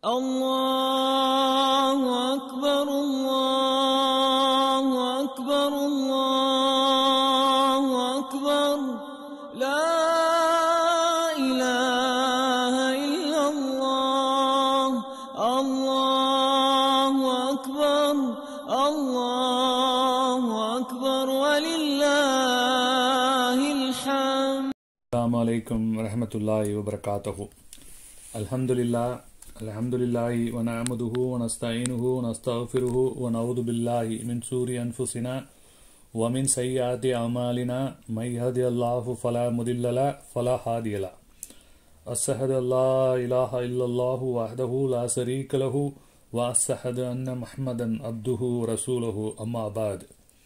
الله أكبر الله أكبر الله أكبر لا إله إلا الله الله أكبر الله أكبر ولله الحمد السلام عليكم ورحمة الله وبركاته الحمد لله الحمد لله ونعمده ونستعينه ونستغفره ونعوذ بالله من شرور أنفسنا ومن سيئات أعمالنا من يهدي الله فلا مضل له فلا هادي له أشهد أن لا إله إلا الله وحده لا شريك له وأشهد أن محمدا عبده ورسوله أما بعد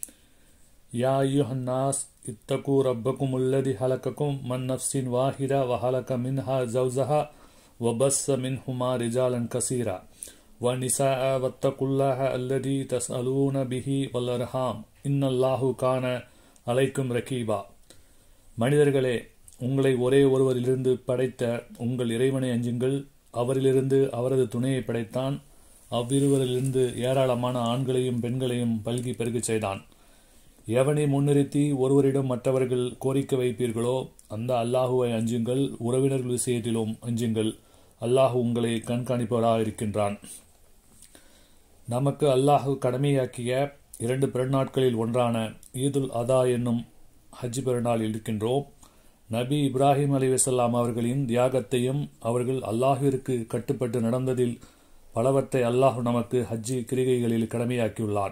يا أيها الناس اتقوا ربكم الذي خلقكم من نفس واحدة وخلق منها زوجها وبث منهما رجالا كثيرا ونساء واتقوا الله الذي تسألون به والأرحام إن الله كان عليكم رقيبا மனிதர்களே உங்களை ஒரே ஒருவரிலிருந்து படைத்த உங்கள் இறைவனை அஞ்சுங்கள் அவரிலிருந்து அவரது துணையை படைத்தான் அவ்விருவரிலிருந்து ஏராளமான ஆண்களையும் பெண்களையும் பல்கி பெருகச் செய்தான் எவனை முன்னிறுத்தி ஒருவரிடம் மற்றவர்கள் கோரிக்கை வைப்பீர்களோ அந்த அல்லாஹுவை அஞ்சுங்கள் உறவினர்கள் விஷயத்திலும் அஞ்சுங்கள் அல்லாஹ் உங்களை கண்காணிப்பவராக இருக்கின்றான் நமக்கு அல்லாஹு கடமையாக்கிய இரண்டு பெருநாட்களில் ஒன்றான ஈதுல் அதா என்னும் ஹஜ் பெருநாள் இருக்கின்றோம் நபி இப்ராஹிம் அலி வசல்லாம் அவர்களின் தியாகத்தையும் அவர்கள் அல்லாஹிற்கு கட்டுப்பட்டு நடந்ததில் பலவற்றை அல்லாஹ் நமக்கு ஹஜ்ஜி கிரிகைகளில் கடமையாக்கியுள்ளான்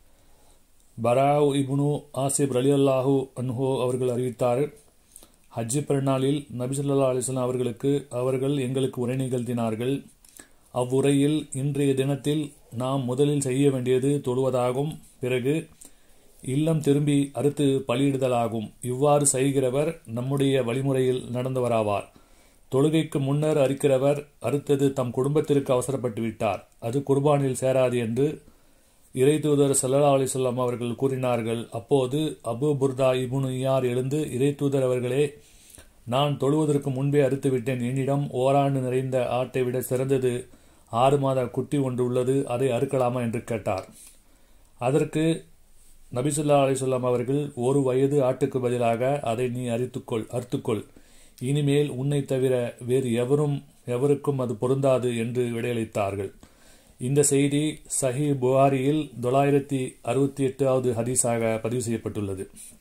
பராவ் இப்னு ஆசிப் அலி அல்லாஹூ அன்ஹோ அவர்கள் அறிவித்தார் ஹஜ்ஜி பெருநாளில் நபிசல்லா அலிஸ்லாம் அவர்களுக்கு அவர்கள் எங்களுக்கு உரை நிகழ்த்தினார்கள் அவ்வுரையில் இன்றைய தினத்தில் நாம் முதலில் செய்ய வேண்டியது தொழுவதாகும் பிறகு இல்லம் திரும்பி அறுத்து பலியிடுதலாகும் இவ்வாறு செய்கிறவர் நம்முடைய வழிமுறையில் நடந்தவராவார் தொழுகைக்கு முன்னர் அறுக்கிறவர் அறுத்தது தம் குடும்பத்திற்கு அவசரப்பட்டு விட்டார் அது குர்பானில் சேராது என்று இறை தூதர் சல்லா அலிசல்லாம் அவர்கள் கூறினார்கள் அப்போது அபு புர்தா இபுனு யார் எழுந்து இறை தூதர் அவர்களே நான் தொழுவதற்கு முன்பே அறுத்துவிட்டேன் என்னிடம் ஓராண்டு நிறைந்த ஆட்டை விட சிறந்தது ஆறு மாத குட்டி ஒன்று உள்ளது அதை அறுக்கலாமா என்று கேட்டார் அதற்கு நபிசுல்லா அலிசல்லாம் அவர்கள் ஒரு வயது ஆட்டுக்கு பதிலாக அதை நீ அரித்துக்கொள் அறுத்துக்கொள் இனிமேல் உன்னை தவிர வேறு எவரும் எவருக்கும் அது பொருந்தாது என்று விடையளித்தார்கள் இந்த செய்தி சஹி புகாரியில் தொள்ளாயிரத்தி அறுபத்தி எட்டாவது ஹதீஸாக பதிவு செய்யப்பட்டுள்ளது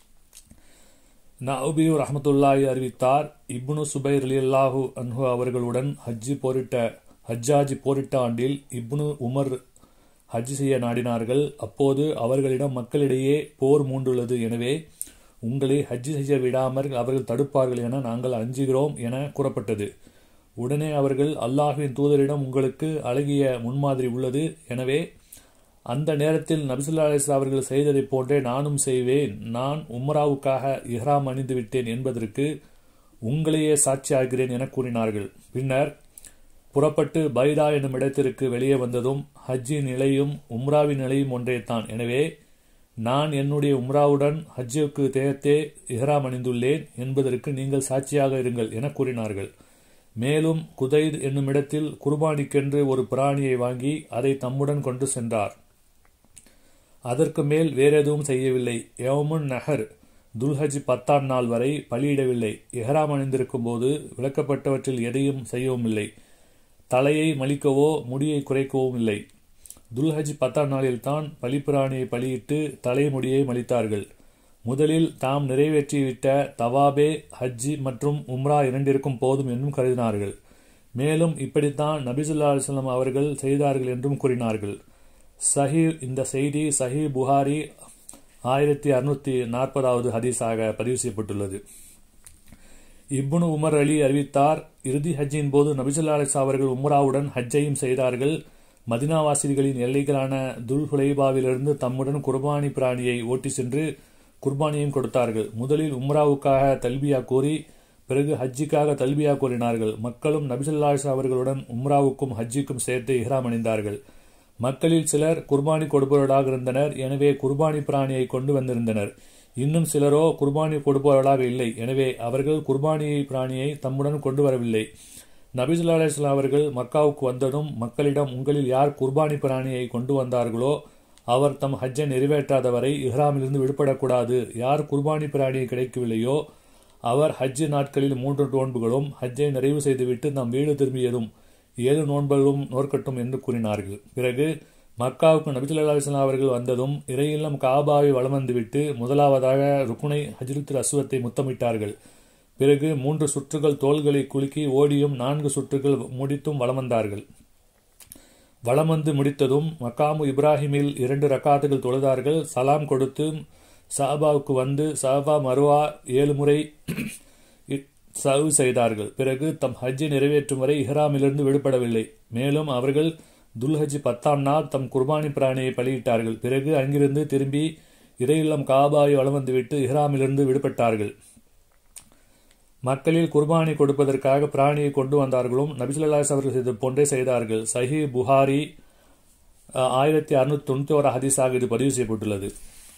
நபியூர் ரஹமத்துல்லாஹி அறிவித்தார் இப்னு சுபைர் அலியல்லாஹு அன்ஹு அவர்களுடன் ஹஜ்ஜி போரிட்ட ஹஜ்ஜாஜி போரிட்ட ஆண்டில் இப்னு உமர் ஹஜ் செய்ய நாடினார்கள் அப்போது அவர்களிடம் மக்களிடையே போர் மூண்டுள்ளது எனவே உங்களை ஹஜ் செய்ய விடாமல் அவர்கள் தடுப்பார்கள் என நாங்கள் அஞ்சுகிறோம் என கூறப்பட்டது உடனே அவர்கள் அல்லாஹுவின் தூதரிடம் உங்களுக்கு அழகிய முன்மாதிரி உள்ளது எனவே அந்த நேரத்தில் நபிசுல்லா அலிஸ்லா அவர்கள் செய்ததைப் போன்றே நானும் செய்வேன் நான் உம்ராவுக்காக இஹ்ராம் அணிந்து விட்டேன் என்பதற்கு உங்களையே சாட்சியாகிறேன் என கூறினார்கள் பின்னர் புறப்பட்டு பைதா என்னும் இடத்திற்கு வெளியே வந்ததும் ஹஜ்ஜின் நிலையும் உம்ராவின் நிலையும் ஒன்றே தான் எனவே நான் என்னுடைய உம்ராவுடன் ஹஜ்ஜுக்கு தேகத்தே இஹ்ராம் அணிந்துள்ளேன் என்பதற்கு நீங்கள் சாட்சியாக இருங்கள் என கூறினார்கள் மேலும் குதைத் என்னும் இடத்தில் குர்பானிக்கென்று ஒரு பிராணியை வாங்கி அதை தம்முடன் கொண்டு சென்றார் அதற்கு மேல் வேறெதுவும் செய்யவில்லை யவுமுன் நகர் துல்ஹஜ் பத்தாம் நாள் வரை பலியிடவில்லை எஹராம் அணிந்திருக்கும் போது விளக்கப்பட்டவற்றில் எதையும் செய்யவும் இல்லை தலையை மலிக்கவோ முடியை குறைக்கவும் இல்லை துல்ஹஜ் பத்தாம் நாளில் தான் பலிப்பிராணியை பலியிட்டு தலைமுடியை மலித்தார்கள் முதலில் தாம் நிறைவேற்றிவிட்ட தவாபே ஹஜ்ஜி மற்றும் உம்ரா இரண்டிற்கும் போதும் என்றும் கருதினார்கள் மேலும் இப்படித்தான் நபிசுல்லா அலுவலம் அவர்கள் செய்தார்கள் என்றும் கூறினார்கள் சஹி இந்த செய்தி சஹி புகாரி ஆயிரத்தி அறுநூத்தி நாற்பதாவது ஹதீஸாக பதிவு செய்யப்பட்டுள்ளது இப்னு உமர் அலி அறிவித்தார் இறுதி ஹஜ்ஜின் போது நபிசுல்லா அலிஸ் அவர்கள் உம்ராவுடன் ஹஜ்ஜையும் செய்தார்கள் மதினாவாசிகளின் எல்லைகளான துல் ஹுலைபாவிலிருந்து தம்முடன் குர்பானி பிராணியை ஓட்டி சென்று குர்பானியும் கொடுத்தார்கள் முதலில் உம்ராவுக்காக தல்பியா கூறி பிறகு ஹஜ்ஜிக்காக தல்பியா கூறினார்கள் மக்களும் நபிசல்லாஸ் அவர்களுடன் உம்ராவுக்கும் ஹஜ்ஜிக்கும் சேர்த்து இஹ்ராம் அணிந்தார்கள் மக்களில் சிலர் குர்பானி கொடுப்பவர்களாக இருந்தனர் எனவே குர்பானி பிராணியை கொண்டு வந்திருந்தனர் இன்னும் சிலரோ குர்பானி கொடுப்பவர்களாக இல்லை எனவே அவர்கள் குர்பானி பிராணியை தம்முடன் கொண்டு வரவில்லை நபிசுல்லா அலிஸ்லாம் அவர்கள் மக்காவுக்கு வந்ததும் மக்களிடம் உங்களில் யார் குர்பானி பிராணியை கொண்டு வந்தார்களோ அவர் தம் ஹஜ்ஜை நிறைவேற்றாதவரை இஹ்ராமிலிருந்து விடுபடக்கூடாது யார் குர்பானி பிராணியை கிடைக்கவில்லையோ அவர் ஹஜ்ஜு நாட்களில் மூன்று நோன்புகளும் ஹஜ்ஜை நிறைவு செய்துவிட்டு நம் வீடு திரும்பியதும் ஏழு நோன்புகளும் நோர்க்கட்டும் என்று கூறினார்கள் பிறகு மக்காவுக்கு நபிசுல்லா அலிஸ்லாம் அவர்கள் வந்ததும் இறையில்லம் காபாவை வலம் வந்துவிட்டு முதலாவதாக ருக்குனை ஹஜ்ருத்தில் அசுவத்தை முத்தமிட்டார்கள் பிறகு மூன்று சுற்றுகள் தோள்களை குலுக்கி ஓடியும் நான்கு சுற்றுகள் முடித்தும் வலம் வந்தார்கள் வலம் வந்து முடித்ததும் மக்காமு இப்ராஹிமில் இரண்டு ரக்காத்துகள் தொழுதார்கள் சலாம் கொடுத்து சாபாவுக்கு வந்து சாபா மருவா ஏழு முறை சவு செய்தார்கள் பிறகு தம் ஹஜ்ஜை நிறைவேற்றும் வரை இஹ்ராமிலிருந்து விடுபடவில்லை மேலும் அவர்கள் துல்ஹஜ் பத்தாம் நாள் தம் குர்பானி பிராணியை பலியிட்டார்கள் பிறகு அங்கிருந்து திரும்பி இறையில்லம் காபாவை வலம் வந்துவிட்டு இஹ்ராமிலிருந்து விடுபட்டார்கள் மக்களில் குர்பானி கொடுப்பதற்காக பிராணியை கொண்டு வந்தார்களும் நபிசுல்லாஸ் அவர்கள் செய்த போன்றே செய்தார்கள் சஹி புகாரி ஆயிரத்தி அறுநூத்தி தொண்ணூத்தி ஒரு ஹதீஸாக இது பதிவு செய்யப்பட்டுள்ளது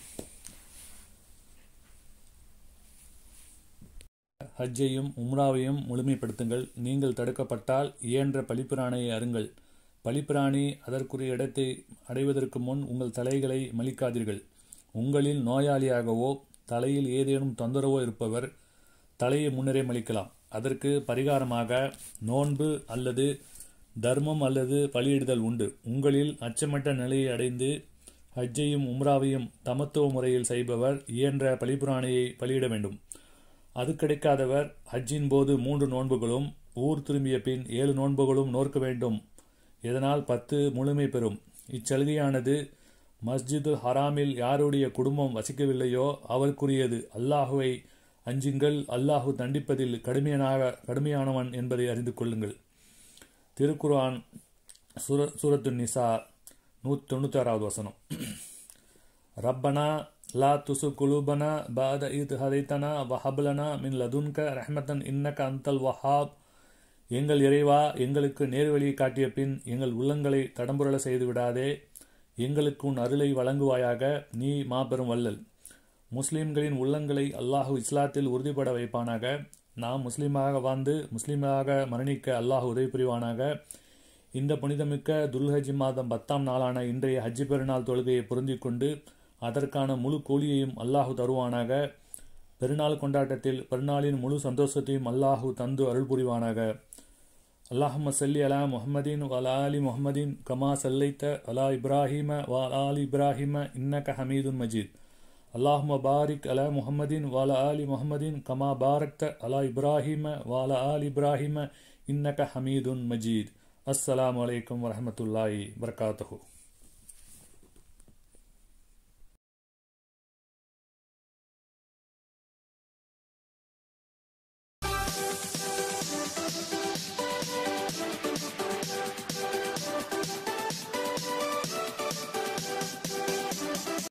ஹஜ்ஜையும் உம்ராவையும் முழுமைப்படுத்துங்கள் நீங்கள் தடுக்கப்பட்டால் இயன்ற பலிப்பிராணையை அருங்கள் பலிப்பிராணி அதற்குரிய இடத்தை அடைவதற்கு முன் உங்கள் தலைகளை மலிக்காதீர்கள் உங்களில் நோயாளியாகவோ தலையில் ஏதேனும் தொந்தரவோ இருப்பவர் தலையை முன்னரே மலிக்கலாம் அதற்கு பரிகாரமாக நோன்பு அல்லது தர்மம் அல்லது பலியிடுதல் உண்டு உங்களில் அச்சமற்ற நிலையை அடைந்து ஹஜ்ஜையும் உம்ராவையும் தமத்துவ முறையில் செய்பவர் இயன்ற பலிபுராணியை பலியிட வேண்டும் அது கிடைக்காதவர் ஹஜ்ஜின் போது மூன்று நோன்புகளும் ஊர் திரும்பிய பின் ஏழு நோன்புகளும் நோர்க்க வேண்டும் இதனால் பத்து முழுமை பெறும் இச்சலுகையானது மஸ்ஜிதுல் ஹராமில் யாருடைய குடும்பம் வசிக்கவில்லையோ அவருக்குரியது அல்லாஹுவை அஞ்சுங்கள் அல்லாஹு தண்டிப்பதில் கடுமையான கடுமையானவன் என்பதை அறிந்து கொள்ளுங்கள் திருக்குர்ஆன் சுர சூரத்து நிசா நூற்றி தொண்ணூற்றி ஆறாவது வசனம் ரப்பனா லா துசு குலூபனா பாத இத் ஹதைத்தனா வஹப்லனா மின் லதுன்க ரஹ்மத்தன் இன்னக அந்தல் வஹாப் எங்கள் இறைவா எங்களுக்கு நேர்வழியை காட்டிய பின் எங்கள் உள்ளங்களை தடம்புரள செய்து விடாதே எங்களுக்கு உன் அருளை வழங்குவாயாக நீ மாபெரும் வல்லல் முஸ்லிம்களின் உள்ளங்களை அல்லாஹு இஸ்லாத்தில் உறுதிப்பட வைப்பானாக நாம் முஸ்லீமாக வாழ்ந்து முஸ்லீமாக மரணிக்க அல்லாஹ் உதவி புரிவானாக இந்த புனிதமிக்க துல்ஹஜி மாதம் பத்தாம் நாளான இன்றைய ஹஜ்ஜி பெருநாள் தொழுகையை பொருந்திக் கொண்டு அதற்கான முழு கூலியையும் அல்லாஹு தருவானாக பெருநாள் கொண்டாட்டத்தில் பெருநாளின் முழு சந்தோஷத்தையும் அல்லாஹு தந்து அருள் புரிவானாக அல்லாஹம்ம சல்லி அலா முஹம்மதின் வலா அலி முஹம்மதின் கமா சல்லைத்த அலா இப்ராஹிம வலா அலி இப்ராஹிம இன்னக ஹமீதுன் மஜீத் اللهم بارك على محمد وعلى آل محمد كما باركت على إبراهيم وعلى آل إبراهيم إنك حميد مجيد السلام عليكم ورحمة الله وبركاته